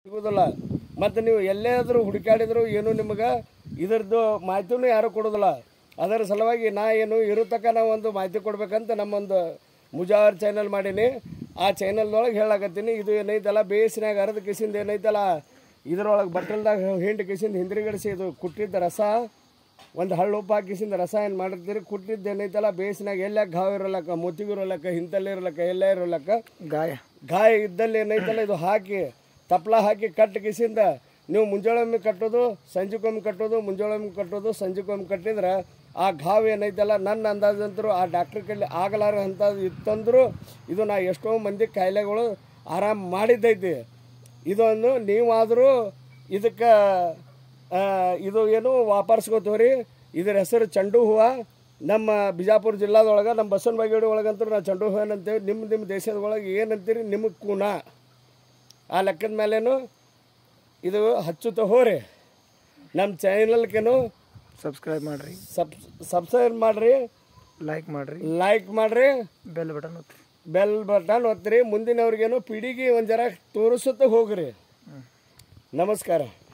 ಸಿಗೋದಿಲ್ಲ ಮತ್ತು ನೀವು ಎಲ್ಲೇ ಆದರೂ ಹುಡುಕಾಡಿದ್ರು ಏನು ನಿಮಗೆ ಇದರದ್ದು ಮಾಹಿತಿನೂ ಯಾರೂ ಕೊಡೋದಿಲ್ಲ ಅದರ ಸಲುವಾಗಿ ನಾ ಏನು ಇರೋ ತನಕ ನಾವು ಒಂದು ಮಾಹಿತಿ ಕೊಡ್ಬೇಕಂತ ನಮ್ಮೊಂದು ಮುಜಾವರ್ ಚಾನಲ್ ಮಾಡೀನಿ ಆ ಚಾನಲ್ದೊಳಗೆ ಹೇಳಾಕತ್ತೀನಿ ಇದು ಏನೈತಲ್ಲ ಬೇಸಿನಾಗ ಅರ್ಧ ಕಿಸಿಂದ ಏನೈತಲ್ಲ ಇದ್ರೊಳಗೆ ಬಟ್ಟಲ್ದಾಗ ಹಿಂಡಿ ಕಿಸಿಂದ ಹಿಂದ್ರಿಗಡಿಸಿ ಇದು ಕುಟ್ಟಿದ್ದ ರಸ ಒಂದು ಹಳ್ಳು ಉಪ್ಪು ಹಾಕಿಸಿಂದ ರಸ ಏನು ಮಾಡಿರ್ತೀರಿ ಕುಟ್ಟಿದ್ದು ಏನೈತಲ್ಲ ಬೇಸಿನಾಗ ಎಲ್ಲ ಘಾವ್ ಇರಲಕ್ಕ ಮುತ್ತಿಗೆ ಇರಲಕ್ಕ ಹಿಂತಲ್ಲಿ ಇರಲಕ್ಕ ಎಲ್ಲ ಇರಲಕ್ಕ ಗಾಯ ಗಾಯ ಇದ್ದಲ್ಲಿ ಏನೈತಲ್ಲ ಇದು ಹಾಕಿ ತಪ್ಪಲ ಹಾಕಿ ಕಟ್ಟಿ ಕಿಸಿಂದ ನೀವು ಮುಂಜಾಳೊಮ್ಮೆ ಕಟ್ಟೋದು ಸಂಜೆಗೊಮ್ಮೆ ಕಟ್ಟೋದು ಮುಂಜಾಳೊಮ್ಮೆ ಕಟ್ಟೋದು ಸಂಜೆಗೊಮ್ಮೆ ಕಟ್ಟಿದ್ರೆ ಆ ಘಾವ್ ಏನೈತಲ್ಲ ನನ್ನ ಅಂದಾಜಂತರೂ ಆ ಡಾಕ್ಟ್ರ್ ಕೈಲಿ ಆಗಲಾರ ಅಂಥದ್ದು ಇತ್ತಂದ್ರು ಇದು ನಾ ಎಷ್ಟೋ ಮಂದಿ ಕಾಯಿಲೆಗಳು ಆರಾಮ್ ಮಾಡಿದ್ದೈತಿ ಇದೊಂದು ನೀವಾದರೂ ಇದಕ್ಕೆ ಇದು ಏನು ವಾಪರ್ಸ್ಕೋತೀವ್ರಿ ಇದ್ರ ಹೆಸರು ಚಂಡು ಹೂವು ನಮ್ಮ ಬಿಜಾಪುರ ಜಿಲ್ಲಾದೊಳಗೆ ನಮ್ಮ ಬಸವನ ಬಾಗೇಡಿ ಒಳಗಂತೂ ನಾವು ಚಂಡು ಹೂವು ಏನಂತೇವೆ ನಿಮ್ಮ ನಿಮ್ಮ ದೇಶದ ಒಳಗೆ ಏನಂತೀರಿ ನಿಮಗೆ ಕೂನ ಆ ಲೆಕ್ಕದ ಮೇಲೇನು ಇದು ಹಚ್ಚುತ್ತ ಹೋರಿ ನಮ್ಮ ಚಾನಲ್ಕೇನು ಸಬ್ಸ್ಕ್ರೈಬ್ ಮಾಡ್ರಿ ಸಬ್ ಸಬ್ಸ್ಕ್ರೈಬ್ ಮಾಡಿರಿ ಲೈಕ್ ಮಾಡ್ರಿ ಲೈಕ್ ಮಾಡಿರಿ ಬೆಲ್ ಬಟನ್ ಒತ್ತಿರಿ ಬೆಲ್ ಬಟನ್ ಒತ್ತಿರಿ ಮುಂದಿನವ್ರಿಗೇನು ಪಿಡಿಗೆ ಒಂದು ಜರ ತೋರಿಸುತ್ತ ಹೋಗ್ರಿ ನಮಸ್ಕಾರ